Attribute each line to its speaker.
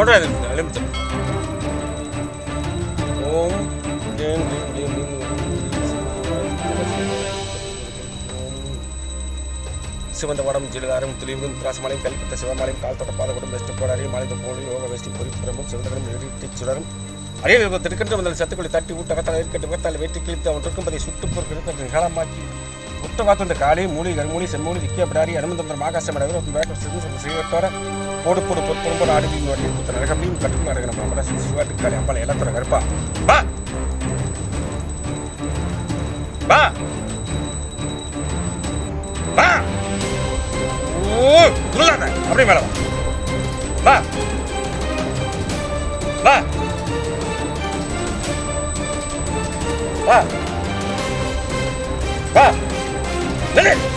Speaker 1: சொல்கிறேன் அது எலுமிச்சை ஓம் டேம் டேம் டேம் டேம் சிவந்த வடம் ஜிலதாரம் துளிவும் திராசமாலையும் கல்பித்த சிவமாலையும் கால் தொட்ட பாதகுடம் வெஸ்ட் கோடாரி மாலைத்த போலி யோக வெஸ்டி பொறி பிரமும் சிவந்தகரம் எழுதி சுடரும் அரியல் திடுக்கென்று வந்தால் சத்துக்களை தட்டி ஊட்ட கத்தால் இருக்கட்டு கத்தால் வெட்டி கிழித்து அவன் இருக்கும்பதை சுட்டு பொறுக்கிறது நிகழமாக்கி முட்ட வாத்தந்த காளி மூலி கருமூலி செம்மூலி விக்கிய பிடாரி அனுமந்தம் ஆகாசம் அடவர் வேட்டம் சிறு செய்வத்தோட போடு போடு பொறுப்பு ஆடி நோட்டி புத்த நரகம்லையும் கட்டுக்கு நடக்கிற மாமட சிவாட்டு காளி அம்பாள் எல்லாத்தோட கருப்பா பா பா பா ஓ துள்ளாத அப்படியே மேல வா வா வா வா நில்லு